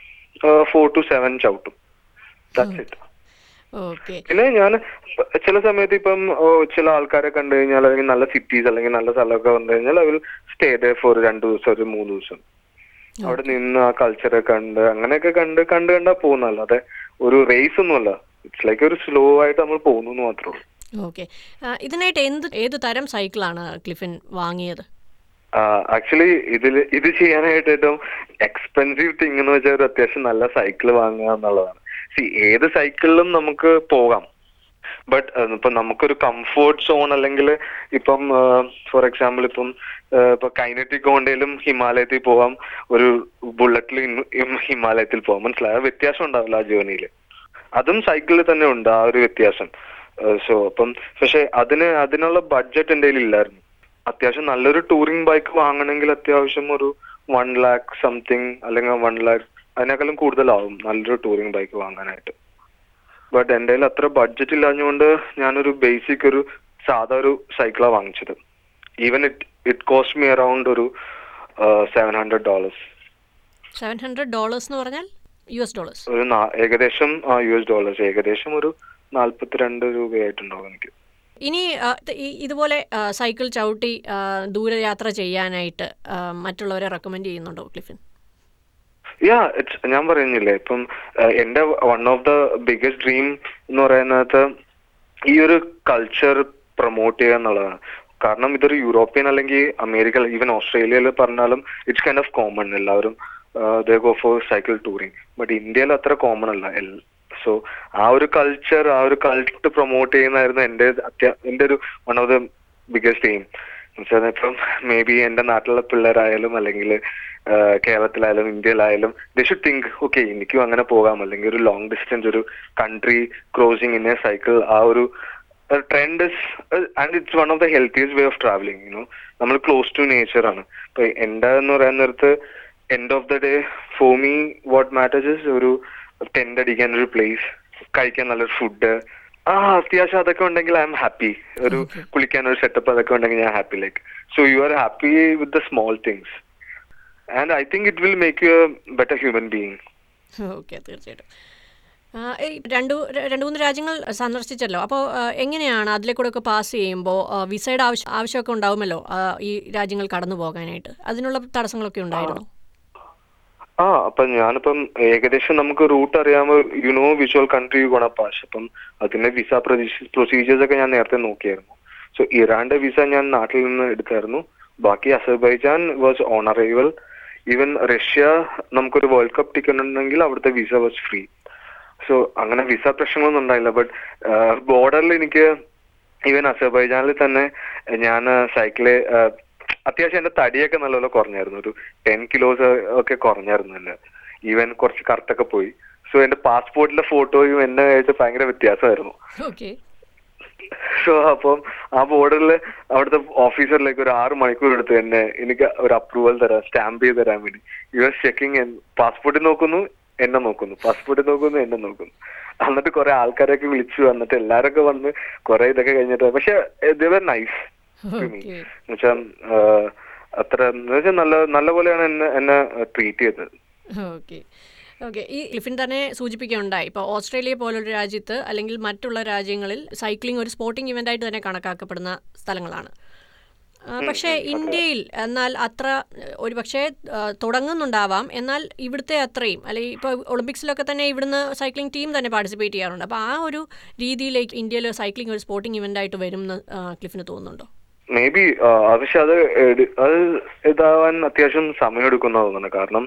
ഫോർ ടു സെവൻ ചവിട്ടും ദാറ്റ്സ് ഇറ്റ് ഓക്കെ പിന്നെ ഞാൻ ചില സമയത്ത് ഇപ്പം ഓ, ചില ആൾക്കാരെ കണ്ടു കഴിഞ്ഞാൽ അല്ലെങ്കിൽ നല്ല സിറ്റീസ് അല്ലെങ്കിൽ നല്ല സ്ഥലമൊക്കെ വന്നു കഴിഞ്ഞാൽ അവർ സ്റ്റേ ഡേ ഫോർ രണ്ടു ദിവസം ഒരു മൂന്ന് ദിവസം അവിടെ നിന്ന് ആ കൾച്ചറെ കണ്ട് അങ്ങനെയൊക്കെ കണ്ട് കണ്ട് കണ്ടാ പോകുന്ന അല്ലാതെ ഒരു റേസ് ഒന്നുമല്ല ഇറ്റ്സ് ലൈക്ക് ഒരു സ്ലോ ആയിട്ട് നമ്മൾ പോകുന്നു എന്ന് മാത്രമേ ഉള്ളൂ ഓക്കെ ഇതിനായിട്ട് എന്ത് ഏത് തരം സൈക്കിളാണ് ക്ലിഫിൻ വാങ്ങിയത് ആക്ച്വലി ഇതിൽ ഇത് ചെയ്യാനായിട്ട് ഏറ്റവും എക്സ്പെൻസീവ് തിങ് എന്ന് വെച്ചാൽ ഒരു അത്യാവശ്യം നല്ല സൈക്കിൾ വാങ്ങുക എന്നുള്ളതാണ് സി ഏത് സൈക്കിളിലും നമുക്ക് പോകാം ബട്ട് ഇപ്പൊ നമുക്കൊരു കംഫോർട്ട് സോൺ അല്ലെങ്കിൽ ഇപ്പം ഫോർ എക്സാമ്പിൾ ഇപ്പം ആ, ഇപ്പൊ കൈനറ്റിക് കൊണ്ടേലും ഹിമാലയത്തിൽ പോവാം ഒരു ബുള്ളറ്റിൽ ഹിമാലയത്തിൽ പോവാം മനസ്സിലായ വ്യത്യാസം ഉണ്ടാവില്ല ആ ജേർണിയിൽ അതും സൈക്കിളിൽ തന്നെ ഉണ്ട് ആ ഒരു വ്യത്യാസം സോ അപ്പം പക്ഷെ അതിന് അതിനുള്ള ബഡ്ജറ്റ് എൻ്റെ കയ്യിൽ ഇല്ലായിരുന്നു അത്യാവശ്യം നല്ലൊരു ടൂറിംഗ് ബൈക്ക് വാങ്ങണമെങ്കിൽ അത്യാവശ്യം ഒരു വൺ ലാക്ക് സംതിങ് അല്ലെങ്കിൽ വൺ ലാക്ക് അതിനേക്കാളും കൂടുതലാവും നല്ലൊരു ടൂറിംഗ് ബൈക്ക് വാങ്ങാനായിട്ട് ബട്ട് എൻ്റെ കയ്യിൽ അത്ര ബഡ്ജറ്റ് ഇല്ലാഞ്ഞുകൊണ്ട് ഞാനൊരു ബേസിക് ഒരു സാധാ ഒരു സൈക്കിളാണ് വാങ്ങിച്ചത് even it it cost me around ഒരു seven hundred dollars seven hundred dollars എന്ന് പറഞ്ഞാൽ യു എസ് ഡോളേഴ്സ് ഒരു നാ- ഏകദേശം യു എസ് ഡോളേഴ്സ് ഏകദേശം ഒരു നാല്പത്തിരണ്ട് രൂപയായിട്ടുണ്ടാവും എനിക്ക് ഇനി ആ, ഇത് ഈ- ഇതുപോലെ ആ, സൈക്കിൾ ചവിട്ടി ആ, ദൂരയാത്ര ചെയ്യാനായിട്ട് ആ, മറ്റുള്ളവരെ റെക്കമെൻഡ് ചെയ്യുന്നുണ്ടോ ക്ലിഫിൻ യാ ഇറ്റ്സ് ഞാൻ പറയുന്നില്ലേ ഇപ്പം ഏഹ്, എന്റെ one of the biggest dream എന്ന് പറയുന്നത് ഈ ഒരു കൾച്ചർ പ്രൊമോട്ട് ചെയ്യുക എന്നുള്ളതാണ് കാരണം ഇതൊരു യൂറോപ്യൻ അല്ലെങ്കിൽ അമേരിക്ക ഈവൻ ഓസ്ട്രേലിയയിൽ പറഞ്ഞാലും ഇറ്റ്സ് കൈൻഡ് ഓഫ് കോമൺ എല്ലാവരും they go for cycle touring but ഇന്ത്യയിൽ അത്ര കോമൺ അല്ല സോ ആ ഒരു കൾച്ചർ ആ ഒരു കൾട്ട് പ്രൊമോട്ട് ചെയ്യുന്നതായിരുന്നു എന്റെ അത്യാ എന്റെ ഒരു one of the biggest aim എന്നുവെച്ചാൽ ഇപ്പം മേ ബി എന്റെ നാട്ടിലുള്ള പിള്ളേരായാലും അല്ലെങ്കിൽ കേരളത്തിലായാലും ഇന്ത്യയിലായാലും ദേ ഷുഡ് തിങ്ക് ഓക്കെ എനിക്കും അങ്ങനെ പോകാം അല്ലെങ്കിൽ ഒരു ലോങ് ഡിസ്റ്റൻസ് ഒരു country crossing in a cycle ആ ഒരു trend and it's one of the healthiest way of travelling you know നമ്മൾ ക്ലോസ് ടു നേച്ചർ ആണ് ഇപ്പൊ എന്റെ എന്ന് പറയുന്ന നേരത്ത് end of the day for me what matters ഒരു ടെന്റ് അടിക്കാൻ ഒരു പ്ലേസ് കഴിക്കാൻ നല്ലൊരു ഫുഡ് ആ അത്യാവശ്യം അതൊക്കെ ഉണ്ടെങ്കിൽ ഐ എം ഹാപ്പി ഒരു കുളിക്കാൻ ഒരു സെറ്റപ്പ് അതൊക്കെ ഉണ്ടെങ്കിൽ ഞാൻ happy like so you are happy with the small things and I think it will make you a better human being okay തീർച്ചയായിട്ടും ആ, ഈ രണ്ടു ര- രണ്ട് മൂന്ന് രാജ്യങ്ങൾ സന്ദർശിച്ചല്ലോ അപ്പോൾ ആ, എങ്ങനെയാണ് അതിലേക്കൂടെ പാസ് ചെയ്യുമ്പോൾ ആ, വിസയുടെ ആവശ്യം ആവശ്യമൊക്കെ ഉണ്ടാവുമല്ലോ ആ, ഈ രാജ്യങ്ങൾ കടന്നു പോകാനായിട്ട് അതിനുള്ള തടസ്സങ്ങളൊക്കെ ഉണ്ടായിരുന്നു ആ അപ്പൊ ഞാനിപ്പം ഏകദേശം നമുക്ക് റൂട്ട് അറിയാമോ you know visual country you gonna pass അപ്പം അതിന്റെ വിസ പ്രൊസീജിയേഴ്സ് ഒക്കെ ഞാൻ നേരത്തെ നോക്കിയായിരുന്നു സോ ഇറാന്റെ വിസ ഞാൻ നാട്ടിൽ നിന്ന് എടുത്തായിരുന്നു ബാക്കി Azerbaijan was on arrival even Russia നമുക്കൊരു വേൾഡ് കപ്പ് ടിക്കറ്റ് ഉണ്ടെങ്കിൽ അവിടുത്തെ വിസ വാസ് ഫ്രീ സോ അങ്ങനെ വിസ പ്രശ്നങ്ങളൊന്നും ഉണ്ടായില്ല ബട്ട് ബോർഡറിൽ എനിക്ക് ഈവൻ അസർബൈജാനിൽ തന്നെ ഞാൻ സൈക്കിള് അത്യാവശ്യം എന്റെ തടിയൊക്കെ നല്ലപോലെ കുറഞ്ഞായിരുന്നു ഒരു ടെൻ കിലോസ് ഒക്കെ കുറഞ്ഞായിരുന്നു എന്റെ ഈവൻ കുറച്ച് കറുത്തൊക്കെ പോയി സോ എന്റെ പാസ്പോർട്ടിലെ ഫോട്ടോയും എന്നെ ആയിട്ട് ഭയങ്കര വ്യത്യാസമായിരുന്നു ഓക്കെ സോ അപ്പം ആ ബോർഡറിൽ അവിടുത്തെ ഓഫീസറിലേക്ക് ഒരു ആറ് മണിക്കൂർ എടുത്തു എന്നെ എനിക്ക് ഒരു അപ്രൂവൽ തരാൻ സ്റ്റാമ്പ് ചെയ്ത് തരാൻ വേണ്ടി യു എസ് ചെക്കിങ് പാസ്പോർട്ട് നോക്കുന്നു എന്നെ നോക്കുന്നു പാസ്പോർട്ട് നോക്കുന്നു എന്നെ നോക്കുന്നു എന്നിട്ട് കുറെ ആൾക്കാരൊക്കെ വിളിച്ചു വന്നിട്ട് എല്ലാരൊക്കെ വന്ന് കുറെ ഇതൊക്കെ കഴിഞ്ഞിട്ട് പക്ഷെ ദർ നൈസ് ഓക്കെ എന്നുവെച്ചാ അത്ര എന്നുവെച്ചാൽ നല്ല നല്ല പോലെയാണ് എന്നെ എന്നെ ട്രീറ്റ് ചെയ്തത് ഓക്കെ ഓക്കെ ഈ ലിഫിൻ തന്നെ സൂചിപ്പിക്കുകയുണ്ടായി ഇപ്പോൾ ഓസ്ട്രേലിയ പോലൊരു രാജ്യത്ത് അല്ലെങ്കിൽ മറ്റുള്ള രാജ്യങ്ങളിൽ സൈക്ലിംഗ് ഒരു സ്പോർട്ടിംഗ് ഇവൻ്റായിട്ട് തന്നെ കണക്കാക്കപ്പെടുന്ന സ്ഥലങ്ങളാണ് ആ, പക്ഷേ ഇന്ത്യയിൽ എന്നാൽ അത്ര ഒരു പക്ഷേ ആ, തുടങ്ങുന്നുണ്ടാവാം എന്നാൽ ഇവിടുത്തെ അത്രയും അല്ലെങ്കിൽ ഇപ്പോൾ ഒളിമ്പിക്സിലൊക്കെ തന്നെ ഇവിടുന്ന് സൈക്ലിംഗ് ടീം തന്നെ പാർട്ടിസിപ്പേറ്റ് ചെയ്യാറുണ്ട് അപ്പോൾ ആ ഒരു രീതിയിലേക്ക് ഇന്ത്യയിൽ സൈക്ലിംഗ് ഒരു സ്പോർട്ടിംഗ് ഇവൻ്റായിട്ട് വരും എന്ന് ആ, ക്ലിഫിന് തോന്നുന്നുണ്ടോ മേ ബി പക്ഷെ അത് എട്- അത് ഇതാവാൻ അത്യാവശ്യം സമയം എടുക്കുന്ന തോന്നുന്നു കാരണം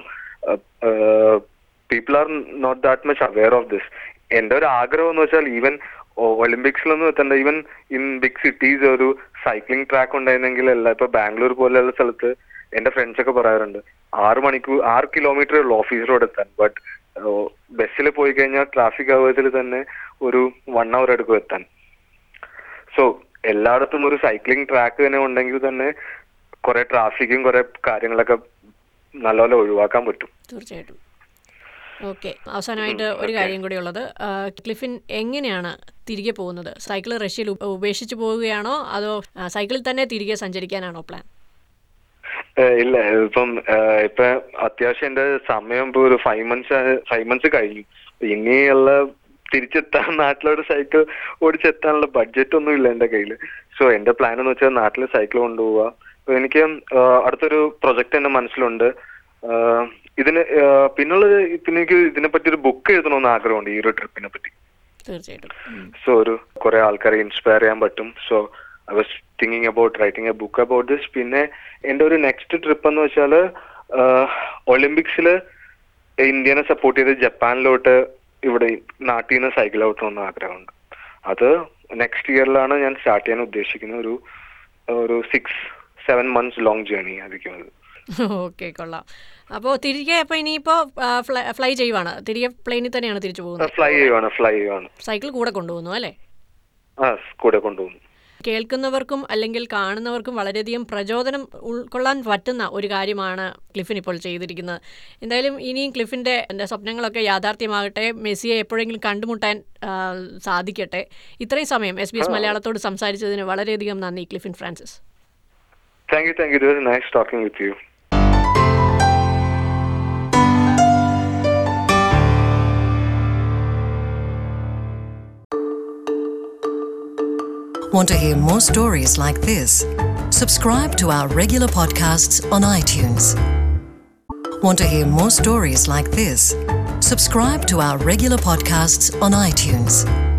people are not that much aware of this എന്റെ ഒരു ആഗ്രഹം എന്ന് വെച്ചാൽ ഈവൻ ഒളിമ്പിക്സിലൊന്നും എത്തണ്ട ഈവൻ ഇൻ ബിഗ് സിറ്റീസ് ഒരു സൈക്ലിംഗ് ട്രാക്ക് ഉണ്ടായിരുന്നെങ്കിൽ അല്ല ഇപ്പൊ ബാംഗ്ലൂർ പോലെയുള്ള സ്ഥലത്ത് എന്റെ ഫ്രണ്ട്സ് ഒക്കെ പറയാറുണ്ട് ആറ് മണിക്കൂർ ആറ് കിലോമീറ്റർ ഉള്ളു ഓഫീസ് റോഡ് എത്താൻ ബട്ട് ബസ്സിൽ പോയി കഴിഞ്ഞാൽ ട്രാഫിക് അവേഴ്സിൽ തന്നെ ഒരു വൺ അവർ എടുക്കും എത്താൻ സോ എല്ലായിടത്തും ഒരു സൈക്ലിംഗ് ട്രാക്ക് തന്നെ ഉണ്ടെങ്കിൽ തന്നെ കുറെ ട്രാഫിക്കും കുറെ കാര്യങ്ങളൊക്കെ നല്ലപോലെ ഒഴിവാക്കാൻ പറ്റും തീർച്ചയായിട്ടും ഓക്കെ അവസാനമായിട്ട് ഒരു കാര്യം കൂടി ഉള്ളത് ആ, ക്ലിഫിൻ എങ്ങനെയാണ് തിരികെ പോകുന്നത് സൈക്കിൾ റഷ്യയിൽ ഉപ- ഉപേക്ഷിച്ച് പോവുകയാണോ അതോ ആ, സൈക്കിളിൽ തന്നെ തിരികെ സഞ്ചരിക്കാനാണോ പ്ലാൻ ഏഹ് ഇല്ല ഇപ്പം ഏഹ് ഇപ്പൊ അത്യാവശ്യം എന്റെ സമയം ഇപ്പൊ ഒരു ഫൈവ് മന്ത്സ് ഫൈവ് മന്ത്സ് കഴിഞ്ഞു ഇനിയുള്ള തിരിച്ചെത്താൻ നാട്ടിലോട്ട് സൈക്കിൾ ഓടിച്ചെത്താനുള്ള ബഡ്ജറ്റ് ഒന്നും ഇല്ല എന്റെ കയ്യിൽ സോ എന്റെ പ്ലാൻ എന്ന് വെച്ചാൽ നാട്ടിൽ സൈക്കിൾ കൊണ്ടുപോവുക അപ്പൊ എനിക്ക് ഏഹ് അടുത്തൊരു പ്രൊജക്ട് എന്റെ മനസ്സിലുണ്ട് ഏഹ് ഇതിന് ഏഹ് പിന്നുള്ളത് പിന്നെ എനിക്ക് ഇതിനെപ്പറ്റി ഒരു ബുക്ക് എഴുതണമെന്ന് ആഗ്രഹമുണ്ട് ഈ ഒരു ട്രിപ്പിനെ പറ്റി തീർച്ചയായിട്ടും ഉം. സോ ഒരു കുറെ ആൾക്കാരെ ഇൻസ്പയർ ചെയ്യാൻ പറ്റും so I was thinking about writing a book about this പിന്നെ എന്റെ ഒരു നെക്സ്റ്റ് ട്രിപ്പ് എന്ന് വെച്ചാൽ ഒളിമ്പിക്സിൽ ഇന്ത്യനെ സപ്പോർട്ട് ചെയ്ത് ജപ്പാനിലോട്ട് ഇവിടെ നാട്ടിൽ നിന്ന് സൈക്കിൾ ഔട്ട് പോകുന്ന ആഗ്രഹമുണ്ട് അത് നെക്സ്റ്റ് ഇയറിലാണ് ഞാൻ സ്റ്റാർട്ട് ചെയ്യാൻ ഉദ്ദേശിക്കുന്ന ഒരു ഒരു six seven months long journey ആയിരിക്കും അത് ഓക്കെ കൊള്ളാം അപ്പോൾ തിരികെ അപ്പോൾ ഇനിയിപ്പോൾ ഫ്ലൈ ചെയ്യുവാണ് തിരികെ പ്ലെയിനിൽ തന്നെയാണ് തിരിച്ചു പോകുന്നത് ഫ്ലൈ ചെയ്യുവാണ് ഫ്ലൈ ചെയ്യുവാണ് സൈക്കിൾ കൂടെ കൊണ്ടുപോകുന്നു അല്ലേ ആ കൂടെ കൊണ്ടുപോകുന്നു കേൾക്കുന്നവർക്കും അല്ലെങ്കിൽ കാണുന്നവർക്കും വളരെയധികം പ്രചോദനം ഉൾക്കൊള്ളാൻ പറ്റുന്ന ഒരു കാര്യമാണ് ക്ലിഫിൻ ഇപ്പോൾ ചെയ്തിരിക്കുന്നത് എന്തായാലും ഇനിയും ക്ലിഫിൻ്റെ എൻ്റെ സ്വപ്നങ്ങളൊക്കെ യാഥാർത്ഥ്യമാകട്ടെ മെസ്സിയെ എപ്പോഴെങ്കിലും കണ്ടുമുട്ടാൻ ആ, സാധിക്കട്ടെ ഇത്രയും സമയം എസ് ബി എസ് മലയാളത്തോട് സംസാരിച്ചതിന് വളരെയധികം നന്ദി Cliffin Francis thank you thank you it was nice talking with you Want to hear more stories like this? Subscribe to our regular podcasts on iTunes. Want to hear more stories like this? Subscribe to our regular podcasts on iTunes.